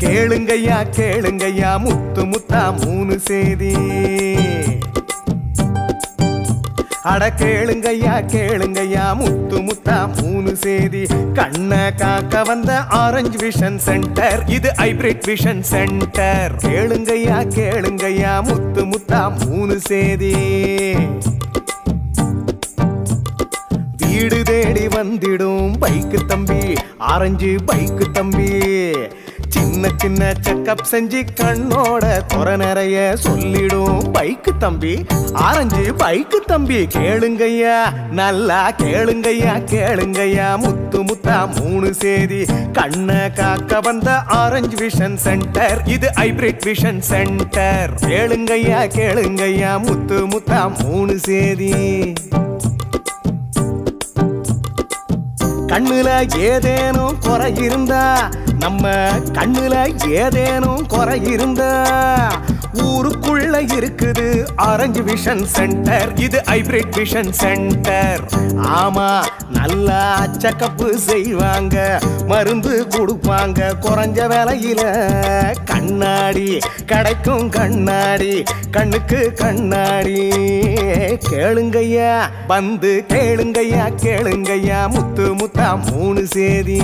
கேளுங்கய்யா கேளுங்கய்யா முத்து முத்தா மூணு செய்தி அட கேளுங்கய்யா கேளுங்கய்யா முத்து முத்தா மூணு சேதி கண்ண காக்க வந்த ஆரஞ்சு விஷன் சென்டர் இது ஹைபிரிட் விஷன் சென்டர் கேளுங்கய்யா கேளுங்கய்யா முத்து முத்தா மூணு சேதி வீடு தேடி வந்திடும் பைக்கு தம்பி ஆரஞ்சு பைக்கு தம்பி சின்ன சின்ன செக்கப் செஞ்சு கண்ணோட குறை நிறைய சொல்லிடும் பைக்கு தம்பி ஆரஞ்சு பைக்கு தம்பி கேளுங்கய்யா நல்லா கேளுங்கய்யா கேளுங்கய்யா முத்து முத்தா மூணு சேதி கண்ண காக்க வந்த ஆரஞ்சு விஷன் சென்டர் இது ஹைபிரிட் விஷன் சென்டர் கேளுங்கய்யா கேளுங்கய்யா முத்து முத்தா மூணு சேதி கண்ணுல ஏதேனும் குறை இருந்தா நம்ம கண்ணுல ஏதேனும் குறை இருந்தா ஊருக்குள்ள இருக்குது ஆரஞ்சு விஷன் சென்டர் இது ஹைபிரிட் விஷன் சென்டர் ஆமா நல்லா செக்கப்பு செய்வாங்க மருந்து கொடுப்பாங்க குறைஞ்ச விலையில கண்ணாடி கிடைக்கும் கண்ணாடி கண்ணுக்கு கண்ணாடி கேளுங்கய்யா வந்து கேளுங்கய்யா கேளுங்கய்யா முத்து முத்தா மூணு சேதி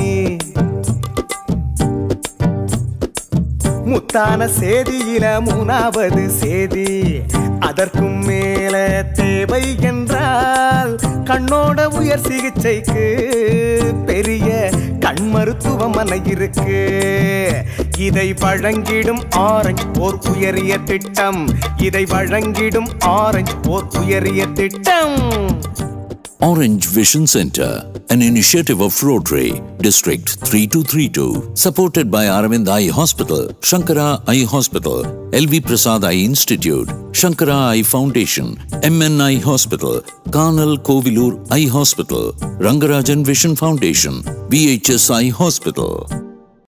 முத்தான சேதியில மூணாவது சேதி அதற்கும் மேல தேவை என்றால் கண்ணோட உயர் சிகிச்சைக்கு பெரிய கண் மருத்துவமனை இருக்கு இதை வழங்கிடும் ஆரஞ்சு ஓர் உயரிய திட்டம் இதை வழங்கிடும் ஆரஞ்சு ஓர் உயரிய திட்டம் Orange Vision Center, an initiative of Rotary, District 3232, supported by Aravind Eye Hospital, Shankara Eye Hospital, LV Prasad Eye Institute, Shankara Eye Foundation, MNI Hospital, Karnal Kovilur Eye Hospital, Rangarajan Vision Foundation, VHS Eye Hospital.